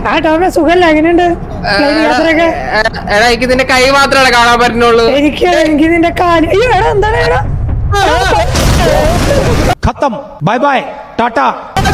ആ ടോമെ സുഖല്ല എങ്ങനെയുണ്ട് പ്ലെയിൻ യാത്രയൊക്കെ എടാ എനിക്ക് നിന്റെ കൈ മാത്രമേ കാണാൻ പറ്റുന്നുള്ളൂ എനിക്ക് എനിക്ക് നിന്റെ കാല് അയ്യോ എടാ എന്താണ് എടാ खत्म बाय बाय टाटा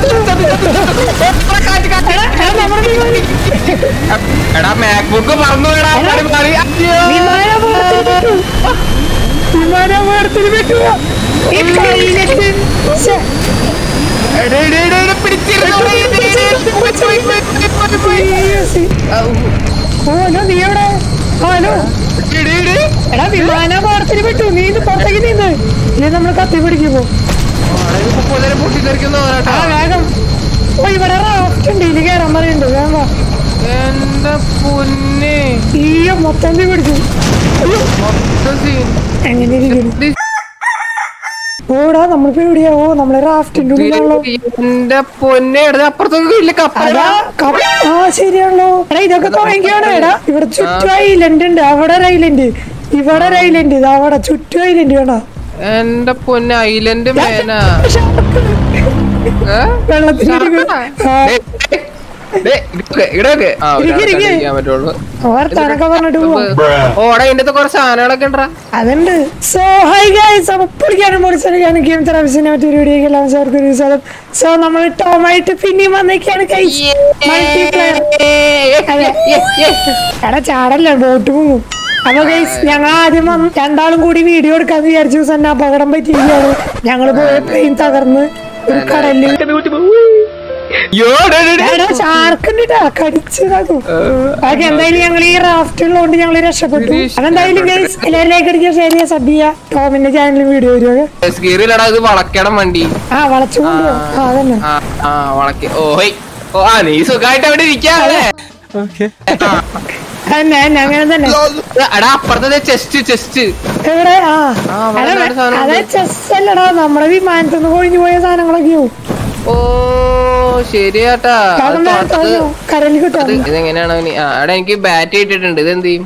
എടാ, നമ്മുടെ വിമാനം- എടാ മാക്ബുക്ക് പറന്നു എടാ മാറി മാറി അയ്യോ. വിമാനാപകടത്തിൽ പെട്ടു. വിമാനാപകടത്തിൽ പെട്ടു. ഈ കയ്യിലേക്ക് ശ്ശെ, എടാ, എടാ, എടാ, എടാ, പിടിച്ചിരുന്നു. പോയി, പോയി, പോയി, പോയി, പോയി, പോയി. അയ്യോ, സി. ഓ, ഹലോ, നീ എവിടെ? ആ, ഹലോ. എടി, എടി. എടാ വിമാനാപകടത്തിൽ പെട്ടു നീ ഇത് പുറത്തേക്ക് നീന്ന് ഇനി നമ്മൾ കത്തി പിടിക്കുമ്പോ ആടെ, ഇതിപ്പോ പുള്ളേരെ പൊട്ടിത്തെറിക്കുന്നു ആ കേട്ടോ. വേഗം ഓ ഇവിടെ റാഫ്റ്റ് ഉണ്ട് ഇതിൽ കയറാൻ പറയുന്നുണ്ട് വേഗം വാ എന്റെ പൊന്നെ ഈയ മൊത്തം തീ പിടിച്ചു അയ്യോ മൊത്തം scene. എങ്ങനെ ഇരിക്കുന്നു ഇത് ഓടാ നമ്മളിപ്പോ എവിടെയാ ഓ നമ്മളെ റാഫ്റ്റിന്റെ ഉള്ളിലാണല്ലോ എന്റെ പൊന്നെ എടുത്ത് അപ്പുറത്തൊക്കെ ഇല്ല കപ്പ അതാ കപ്പ- ആ ശരിയാണല്ലോ എടാ ഇതൊക്കെ തുടങ്ങിയാണ് എടാ ഇവിടെ ചുറ്റും ഐലൻഡ് ഉണ്ട് അവിടെ ഒരു ഐലൻഡ് ഇവിടെ ഒരു ഐലൻഡ് ഇത് അവിടെ ചുറ്റും ഐലൻഡ് വേണോ എന്റെ പൊന്നെ ഐലൻഡ് മേന ഏ? വെള്ളത്തിലിരിക്കും ദേ, ദേ, ഇങ്ങോട്ട് ഇങ്ങോട്ട് ആ ഇരിക്ക്, ഒരാളെ ഇരിക്ക്. കണ്ടിരിക്കാൻ പറ്റുള്ളൂ വർത്താനൊക്കെ പറഞ്ഞിട്ട് പോവാ ഓടെ ഇതിന്റെ കുറെ സാധനങ്ങളൊക്കെ ഉണ്ടാ അതുണ്ട് സോ ഹൈ ഗൈസ് അപ്പൊ പൊളിക്കാനും പൊളിച്ചാനും ഗെയിം തെറാപ്പിസിനെ മറ്റൊരു വീഡിയോ എല്ലാം സാർക്ക് ഒരു സ്ഥലം സോ നമ്മൾ ടോമായിട്ട് പിന്നെയും വന്നേക്കാണ് ഗൈസ് മൾട്ടിപ്ലെയർ എടാ ചാടല്ല ബോട്ട് പോകും അപ്പൊ ഗൈസ് ഞങ്ങൾ ആദ്യം വന്ന് രണ്ടാളും കൂടി വീഡിയോ എടുക്കാന്ന് വിചാരിച്ചു തന്നെ അപകടം പറ്റിയിരിക്കുകയാണ് ഞങ്ങൾ പോയ പ്ലെയിൻ തകർന്ന് ഒരു കടലിൽ എടാ ചാർക്കുണ്ടാ കടിച്ചതാക്കും ഓക്കെ എന്തായാലും ഞങ്ങൾ ഈ റാഫ്റ്റ് ഉള്ളതുകൊണ്ട് ഞങ്ങൾ രക്ഷപ്പെട്ടു അതെന്തായാലും ഗൈസ് എല്ലാവരും ലൈക്ക് അടിക്കുക ഷെയർ ചെയ്യുക സബ് ചെയ്യുക ടോമിന്റെ ചാനലിൽ വീഡിയോ വരിക സ്കീറിലടാ ഇത് വളക്കണം വണ്ടി ആ വളച്ചു കൊണ്ടുപോകും ആ അതന്നെ ആ ആ വളക്കി ഓയ് ഓ ആ നീ സുഖമായിട്ട് അവിടെ ഇരിക്കാല്ലേ അതന്നെ അതന്നെ അങ്ങനെ തന്നെ എടാ അപ്പുറത്തെ ചെസ്റ്റ് ചെസ്റ്റ് എവിടെ ആ ആ, അവിടെ എടാ, ഒരു സാധനം അതെ ഉണ്ട്. ചെസ് അല്ലടാ നമ്മുടെ വിമാനത്തിൽ നിന്ന് കൊഴിഞ്ഞു പോയ സാധനങ്ങളൊക്കെയോ ഓ ശരിയാട്ടാ അത് തൊട്ടത് കരലിൽ കിട്ടും അത് ഇതെങ്ങനെയാണ് അവന് ആ എടാ എനിക്ക് ബാറ്റ് ഇട്ടിട്ടുണ്ട് ഇത് എന്ത് ചെയ്യും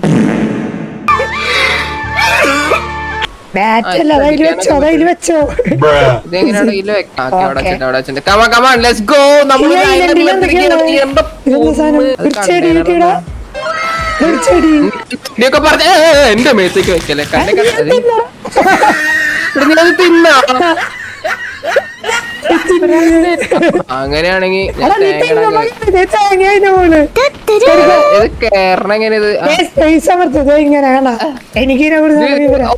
ബാറ്റ് അല്ല അതതിൽ വെച്ചോ അതതിൽ വെച്ചോ ഇതെങ്ങനെയാണ് ഇതില് വെക്ക- ആ, okay, അവിടെ വെച്ചിട്ട് അവിടെ വെച്ചിട്ട് കമാ കമാ ലെറ്റ്സ് ഗോ നമ്മൾ ഈ island ൽ എന്തൊക്കെയാണ്? ഇതെന്താ സാധനം ഒരു ചെടി കിട്ടിയടാ ഒരു ചെടി ഇതൊക്കെ പറഞ്ഞ എന്റെ മേത്തേക്ക് വെക്കല്ലേ കണ്ടെ കണ്ടത് ഇവിടെ നീ അത് തിന്നാ അങ്ങനെയാണെങ്കി ഞാൻ എടാ, നീ തേങ്ങ തെങ്ങ് ഇടാൻ മതി, ദേ തേങ്ങ അതിന്റെ മോള് ഇത് കേറണം എങ്ങനെ ഇത് ആ, സ്പേസ് അമർത്തത് ഇങ്ങനെ വേണ്ട എനിക്കിതിനെ കുറിച്ച് നല്ല വിവരം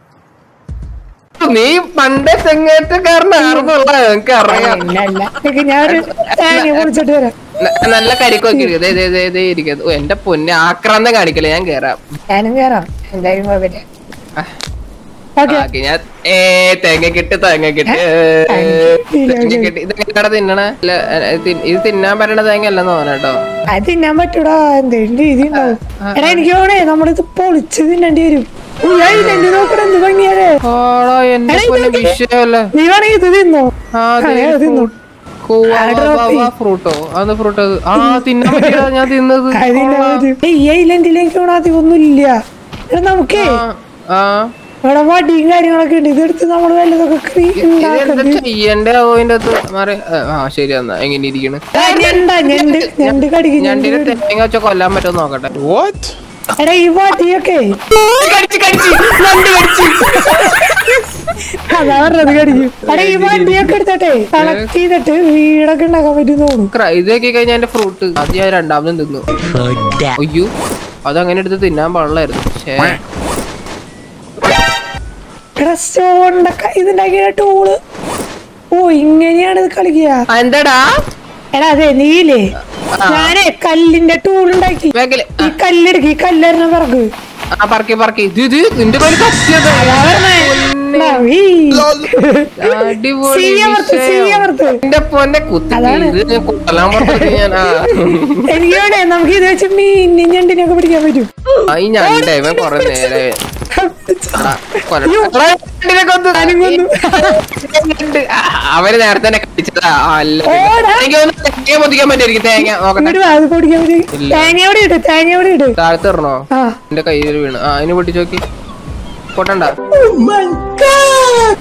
നീ പണ്ടേ തെങ്ങേറ്റക്കാരനായിരുന്നുള്ള എനിക്ക് അറിയാം ഇല്ല ഇല്ല എനിക്ക് ഞാനൊരു തേങ്ങ പൊളിച്ചിട്ട് വരാം ന- നല്ല കരിക്കൊക്കെ ഇരിക്കും ദേ, ദേ, ദേ, ദേ ഇരിക്കുന്നത് ഓ എന്റെ പൊന്നെ ആക്രാന്തം കാണിക്കല്ലേ ഞാൻ കേറാം ഞാനും കയറാം എന്തായാലും കുഴപ്പമില്ല ആ. ഓക്കെ ആക്കി ഞാൻ ഏ തേങ്ങ കിട്ട് തേങ്ങ കിട്ട് തേങ്ങ കിട്ട് ഇത് എങ്ങനെയാ തിന്നണേ ഇല്ല, ഏ, തി- ഇത് തിന്നാൻ പറ്റണ തേങ്ങ അല്ലെന്ന് തോന്നട്ടോ അത് തിന്നാൻ പറ്റൂടാ എന്തെങ്കിലും രീതി ഉണ്ടാവും എടാ എനിക്ക് തോന്നേ നമ്മളിത് പൊളിച്ച് തിന്നേണ്ടി വരും ഉയ്യ്, എന്റെ നോക്കണ എന്ത് ഭംഗിയാലേ ഓളോ എന്റെ എടാ, ഇത് പൊന്നെ നോക്കിക്കേ. വിഷയമല്ലേ നീ വേണമെങ്കിൽ ഇത് തിന്നോ ആ അതെ, അത് തിന്നു. ഫ്രൂട്ടോ അത് ഫ്രൂട്ട് അത് ആ തിന്നാൻ പറ്റിയതാ ഞാൻ തിന്നത് അത് തിന്നാൻ പറ്റും. ഏയ്, ഈ ഐലൻഡിലേക്ക് ഇവിടെ അധികം ഒന്നും ഇല്ല എടാ നമുക്കേ ആ, ആ ഇവിടെ വടിയും കാര്യങ്ങളൊക്കെ ഉണ്ട് ഇതെടുത്ത് നമ്മൾ വല്ലതൊക്കെ ക്രീ- ഇത് എന്താ ഉണ്ടാക്കണ്ട് ചെയ്യണ്ടേ ഓ ഇതിന്റെ അകത്ത് മാറി ആ ശരി എന്നാ എങ്ങനെ ഇരിക്കണ് ആ, ഞണ്ട ഞണ്ട് ഞണ്ട് കടിക്കും ഞണ്ട് ഞണ്ടിനെ കടിക്കും. തേങ്ങ വെച്ച കൊല്ലാൻ പറ്റുമോ നോക്കട്ടെ What? എടാ ഈ വടിയൊക്കെ അതാ പറഞ്ഞത് കടിക്കും എടാ ഈ വടിയൊക്കെ എടുത്തട്ടെ കളക്ട് ചെയ്തിട്ട് വീടൊക്കെ ഉണ്ടാക്കാൻ പറ്റും തോന്നുന്നു ക്ര- ഇതൊക്കെ കഴിഞ്ഞ എന്റെ ഫ്രൂട്ട് അത് ഞാൻ രണ്ടാമതും തിന്നു അയ്യോ അതങ്ങനെ എടുത്ത് തിന്നാൻ പാടില്ലായിരുന്നു ഛേ. എടാ സ്റ്റോണിന്റെ ഇതുണ്ടാക്കിയ ടൂള് ഓ ഇങ്ങനെയാണ് ഇത് കളിക്കുക ആ, എന്താടാ എടാ അതെ നീലേ ഞാനേ കല്ലിന്റെ ടൂൾ ഉണ്ടാക്കി വേഗല് ഈ കല്ലെടുക്ക് ഈ കല്ലെറിഞ്ഞ പിറകു ആ പറക്കി പറക്കി ഇത് ഇത് നിന്റെ പേര് കത്തിയത് അടിപൊളി സീയമർത്ത് വിഷയം. സീയമർത്ത് എന്റെ പൊന്നെ കുത്തി അതാണ്. ഇത് ഞാൻ കൊല്ലാൻ പുറത്തേക്ക് ഞാൻ ആ എനിക്ക് വേണേ നമുക്ക് ഇത് വെച്ച് മീനിനെ ഞണ്ടിനൊക്കെ പിടിക്കാൻ പറ്റും ആ, ഈ ഞണ്ടേ ഇവൻ കൊറേ നേരെ അവര് നേരത്തെ തന്നെ കടിച്ചതാ ആ, അല്ല ഓടാ. എനിക്ക് തോന്നുന്നു തേങ്ങ പൊതിക്കാൻ പറ്റുമായിരിക്കും തേങ്ങ നോക്കട്ടെ ഇങ്ങോട്ട് വാ, അത് പൊടിക്കാൻ പറ്റും ഇല്ല. തേങ്ങ എവിടെ ഇട്ട് തേങ്ങ എവിടെ ഇട്ട് താഴത്ത് ഇറണോ ആ എന്റെ കയ്യിൽ വീണ് ആ അതിന് പൊട്ടിച്ച് നോക്കി പൊട്ടണ്ട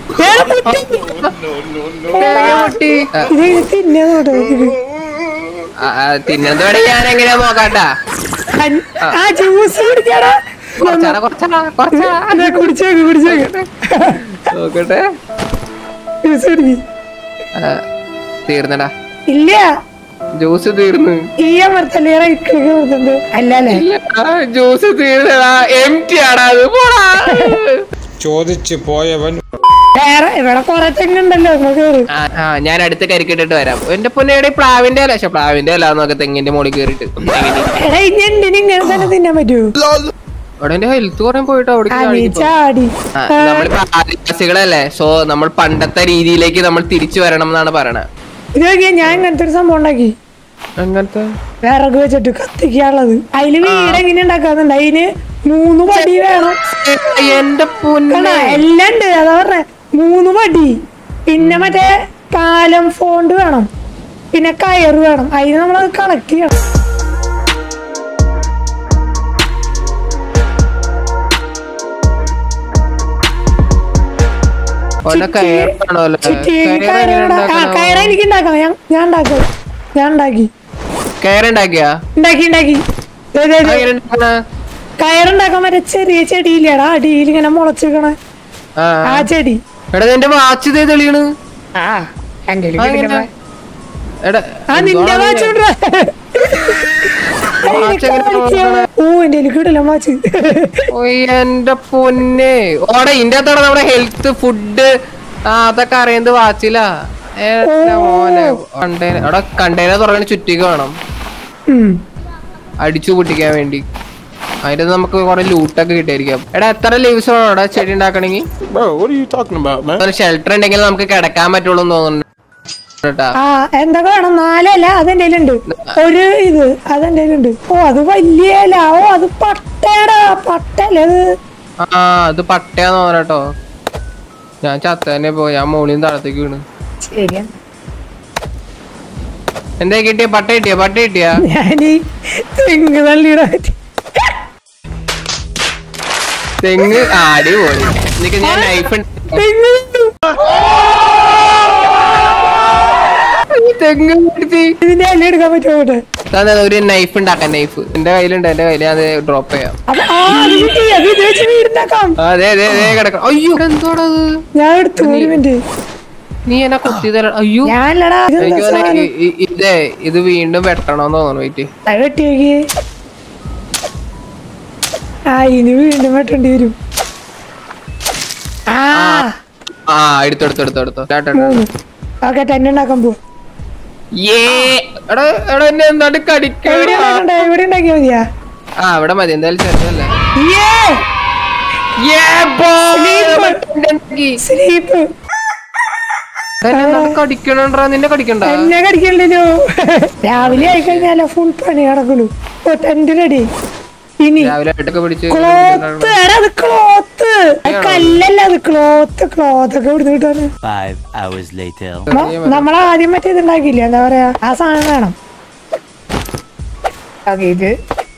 വേറെ പൊട്ടി. തേങ്ങ പൊട്ടി ആ, ഇത് ഇത് തിന്നാൻ നോട്ടെ ഇത്. ആ, ആ, തിന്നുന്നത് വേണമെങ്കിൽ ഞാൻ എങ്ങനെയാ നോക്കാട്ടാ അൻ- ആ ജ്യൂസ് കുടിക്കാടാ കുറച്ചാടാ കുറച്ചാടാ കുറച്ചാ അതെ കുടിച്ചേക്ക് കുടിച്ചേക്ക് നോക്കട്ടെ ജ്യൂസ് കുടിക്ക് ആ, തീർന്നടാ ഇല്ല ജ്യൂസ് തീർന്നു ഈ അമർത്തല്ലേ റൈറ്റ് ക്ലിക്ക് കൊടുത്തിട്ടുണ്ട് അല്ല അല്ലേ ജ്യൂസ് തീർന്നടാ എം ടി ആടാ അത് പോടാ ചോദിച്ചു പോയവൻ വേറെ ഇവിടെ കൊറേ തെങ്ങുണ്ടല്ലോ നമുക്ക് ആ, ആ ഞാൻ അടുത്ത് കരിക്കിട്ടിട്ട് വരാം എന്റെ പൊന്നേടെ പ്ലാവിന്റെ അല്ല പക്ഷെ പ്ലാവിന്റെ അല്ല നോക്കെ തെങ്ങിന്റെ മുകളിൽ കയറിട്ട് എടാ ഇനി എന്തിനു ഇങ്ങനെ തന്നെ തിന്നാൻ പറ്റൂ അവിടെ എന്റെ ഹെൽത്ത് കുറേ പോയിട്ട് അവിടെ ആ നീ ചാടി നമ്മളിപ്പോ ആദിവാസികളല്ലേ സോ നമ്മൾ പണ്ടത്തെ രീതിയിലേക്ക് നമ്മൾ തിരിച്ചു വരണം എന്നാണ് പറയണത് ഇത് നോക്കിയാ ഞാൻ ഇങ്ങനത്തെ ഒരു സംഭവം ഉണ്ടാക്കി അങ്ങനത്തെ വിറക് വെച്ചിട്ട് കത്തിക്കാനുള്ളത് അതില് വീട് എങ്ങനെ ഉണ്ടാക്കാന്നുണ്ട് അതിന് മൂന്ന് പടി വേണം എന്റെ പൊന്നെ കണ്ടാ എല്ലാം ഉണ്ട് അതാ പറഞ്ഞ മൂന്ന് പടി പിന്നെ മറ്റേ കാലം ഫോണ്ട് വേണം പിന്നെ കയറ് വേണം അതിന് നമ്മളത് കളക്ട് ചെയ്യണം ഓനെ കയറാണോ ചുറ്റി കയറ് ആ കയറ എനിക്ക് ഉണ്ടാക്കാം ഞാൻ ഞാൻ ഉണ്ടാക്കാം ഞാൻ ഉണ്ടാക്കി കയറുണ്ടാക്കിയാ ഉണ്ടാക്കി ഉണ്ടാക്കി ദേ, ദേ, ദേ. കയറുണ്ടാക്കാൻ മറ്റേ ചെറിയ ചെടിയില്ലേടാ അടിയിൽ ഇങ്ങനെ മുളച്ചിക്കണ ആ ചെടി എടാ നിന്റെ വാച്ച് ഇതേ തെളിയണ് ആ എന്റെ ആ, എങ്ങനെ? എടാ ആ നിന്റെ വാച്ച് കൊണ്ടുവാ. വാച്ച് എങ്ങനെ നോക്കണെ? ഓ എന്റെ കിട്ടില്ല വാച്ച് ഓ എന്റെ പൊന്നെ ഓടെ ഇന്റെ അകത്തോടെ നമ്മുടെ ഹെൽത്ത് ഫുഡ് ആ അതൊക്കെ അറിയുന്നത് വാച്ചിലാ എന്റെ മോനെ കണ്ടെയ്നർ അവിടെ കണ്ടെയ്നർ തുറക്കണ ചുറ്റിക്ക് വേണം ഉം. അടിച്ചു പൊട്ടിക്കാൻ വേണ്ടി അതിന്റെ നമുക്ക് കുറെ ലൂട്ടൊക്കെ കിട്ടിയായിരിക്കാം എടാ എത്ര ലീവ്സ് വേണം അവിടെ ചെടി ഉണ്ടാക്കണമെങ്കിൽ Bro, what are you talking about, man? Shelter ഉണ്ടെങ്കിൽ നമുക്ക് കിടക്കാൻ പറ്റുള്ളൂ എന്ന് തോന്നുന്നു കേട്ടാ ആ എന്തൊക്കെ വേണം നാലല്ല അതെന്റെ ഉണ്ട് ഒരു ഇത് അതെന്റെ ഉണ്ട് ഓ അത് വലിയ ഇല ഓ അത് പട്ടയടാ പട്ടല്ലേ അത് ആ അത് പട്ടയാന്ന് തോന്നട്ടോ ഞാൻ ചത്ത തന്നെ പോയി ഞാൻ മുകളിൽ നിന്ന് താഴത്തേക്ക് വീണ് ശരിയാ എന്താ കിട്ടിയ പട്ട കിട്ടിയ പട്ട കിട്ടിയ ഞാനീ തെങ്ങ് തള്ളിയിടാ തെങ്ങ് ആടി പോയി എന്നിട്ട് ഞാൻ നൈഫ് തെങ്ങ് തെങ്ങ് പിടിച്ച് ഇതിന്റെ അല്ല എടുക്കാൻ പറ്റുമോ അങ്ങോട്ട്? തന്നെ ഒരു നൈഫ് ഉണ്ടാക്കാൻ നൈഫ് എന്റെ കയ്യിലുണ്ട് എന്റെ കയ്യിൽ അത് ഡ്രോപ്പ് ചെയ്യാം അപ്പൊ ആ അത് കിട്ടി അത് ഇത് വെച്ച് വീടുണ്ടാക്കാം ആ, അതെ അതെ അതെ കിടക്കണം അയ്യോ എന്തോടാ അത് ഞാൻ എടുത്തു ഒരു മിനിറ്റ് നീ എന്നെ കുത്തി തര അയ്യോ ഞാനല്ലടാ എനിക്ക് ഇതെന്താ തോന്നുന്നു സാധനം? ഇ- ഇ- ഇതേ ഇത് വീണ്ടും വെട്ടണമെന്ന് തോന്നുന്നു വെയിറ്റ് അത് വെട്ടി നോക്കി ആ ഇനി വീണ്ടും വെട്ടേണ്ടി വരും ആ ആ എടുത്തു എടുത്തു എടുത്തു എടുത്തു ടാ, ടാ, ടാ. മൂന്ന് ഓക്കെ തന്നെ ഉണ്ടാക്കാൻ പോവാ ഏ എടാ എടാ എന്നെ എന്താണ്ട് എവിടെ കടിക്കണ ഉണ്ടാക്കണ്ടേ എവിടെ ഉണ്ടാക്കിയാ മതിയാ ആ അവിടെ മതി എന്തായാലും ചെറുതല്ലേ ഏ ഏ, boy! സ്ലീപ്പ് എന്നെ എന്താണ്ട് കടിക്കണണ്ടാ നിന്നെ കടിക്കണ്ട എന്നെ കടിക്കണ്ടല്ലോ രാവിലെ ആയി കഴിഞ്ഞാലോ ഫുൾ പണി നടക്കുള്ളൂ ഓ ടെന്റ് റെഡി ഇനി രാവിലെ ആയിട്ടൊക്കെ പിടിച്ച് ക്ലോത്ത് എടാ അത് ക്ലോത്ത് കല്ലല്ല അത് ക്ലോത്ത് ക്ലോത്ത് ഒക്കെ ഇവിടുന്ന് കിട്ടാണ് Five hours later. നമ്മൾ ആദ്യം മറ്റേ ഇത് ഉണ്ടാക്കിയില്ലേ എന്താ പറയാ ആ സാധനം വേണം ഓക്കെ ഇത്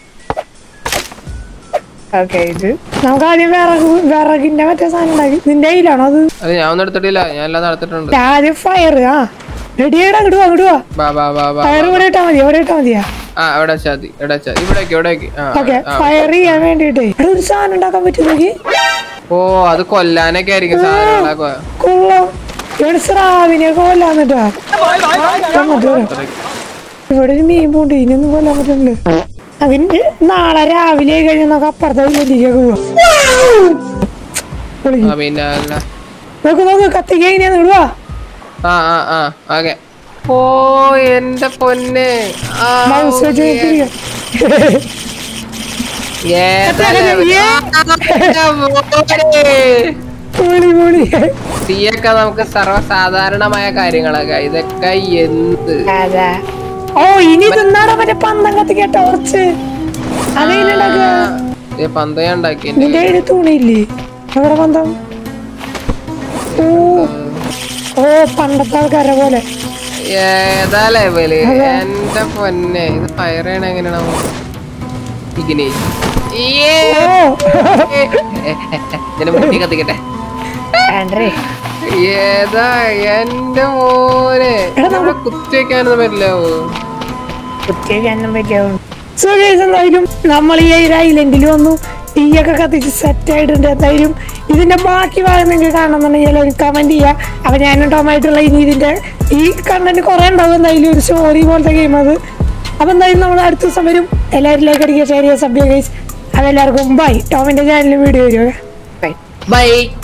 ഓക്കെ ഇത് നമുക്ക് ആദ്യം വിറക് വിറകിന്റെ മറ്റേ സാധനം ഉണ്ടാക്കി നിന്റെ കയ്യിലാണോ അത് അത് ഞാൻ ഒന്നും എടുത്തിട്ടില്ല ഞാൻ എല്ലാം നടത്തിട്ടുണ്ട് ആദ്യം ഫയർ ആ റെഡി ആയിടാ ഇടുവാ ഇടുവാ ബാ ബാ ബാ ബാ ഫയർ ഇവിടെ ഇട്ടാ മതി ഇവിടെ ഇട്ടാ മതിയാ ആ അവിടെ വെച്ചാ മതി ഇവിടെ വെച്ചാ ഇവിടേക്ക് ഇവിടേക്ക് ആ ഓക്കെ ആ. ഫയർ ചെയ്യാൻ വേണ്ടിട്ടേ ഒരു സാധനം ഉണ്ടാക്കാൻ പറ്റും നോക്കി ഓ അത് കൊല്ലാനൊക്കെ ആയിരിക്കും സാധനം ഉണ്ടാക്കുക കൊള്ളാം ഇവിടെ സ്രാവിനെ കൊല്ലാന്നിട്ടാ അങ്ങോട്ട് വരാം. ഇവിടെ ഒരു മീൻ പോണ്ട് ഇനിയൊന്നും കൊല്ലാൻ പറ്റുന്നില്ല അതിന് നാളെ രാവിലെ ആയി കഴിഞ്ഞാൽ നമുക്ക് അപ്പുറത്തെ വലിയൊക്കെ പോവാം പൊളിക്കും. ആ പിന്നെ അല്ല നോക്ക് നോക്ക് കത്തിക്ക ഇങ്ങനെ ഇടുവാ ആ ആ ആ ഓക്കെ ഓ എന്റെ പൊന്നെ ആ, മൗസ് വെച്ച് ഏ, നോക്കിയിരിക്കാം. ഏതാ കത്തിയാ level? കത്തിയാ. ആ, മോനെ. പൊളി പൊളി തീയൊക്കെ നമുക്ക് സർവ്വസാധാരണമായ കാര്യങ്ങളൊക്കെ ഇതൊക്കെ എന്ത് അതാ ഓ ഇനി തിന്നാടാ മറ്റേ പന്തം കത്തിക്ക ടോർച്ച് അതെങ്ങനെയുണ്ടാക്കുക ഏ, പന്ത് ഞാൻ ഉണ്ടാക്കി നിന്റെ കയ്യില് തുണിയില്ലേ എവിടെ പന്തം ഓ ഓ പണ്ടത്തെ ആൾക്കാരെ പോലെ ഏതാ ലെവല് എന്റെ പൊന്നെ ഇത് ഫയർ ചെയ്യണ എങ്ങനെയാണോ ഇങ്ങനെ ഏ. ഓ ഇതിന്റെ മുട്ടി കത്തിക്കട്ടെ ആൻഡ്രേ ഏതാ എന്റെ മോനെ എടാ, ഇവിടെ കുത്തി വെക്കാനൊന്നും പറ്റില്ലാവോ ചെയ്യാനും പറ്റും സോ ഗൈസ് എന്തായാലും നമ്മൾ ഈ ഒരു ഐലൻഡിൽ വന്നു തീയൊക്കെ കത്തിച്ച് സെറ്റ് ആയിട്ടുണ്ട് എന്തായാലും ഇതിന്റെ ബാക്കി ഭാഗം നിങ്ങൾക്ക് കാണണമെന്നുണ്ടെങ്കിൽ ഒരു കമന്റ് ചെയ്യുക അപ്പൊ ഞാനും ടോമായിട്ടുള്ള ഇനി ഇതിന്റെ ഈ കണ്ടന്റ് കുറെ ഉണ്ടാവും എന്തായാലും ഒരു സ്റ്റോറി പോലത്തെ ഗെയിം അത് അപ്പൊ എന്തായാലും നമ്മൾ അടുത്ത ദിവസം വരും എല്ലാവരും ലൈക്ക് അടിക്കുക ഷെയർ ചെയ്യുക സബ്യ ഗൈസ് അതെല്ലാവർക്കും ബൈ ടോമിന്റെ ചാനലിൽ വീഡിയോ വരും ബൈ ബൈ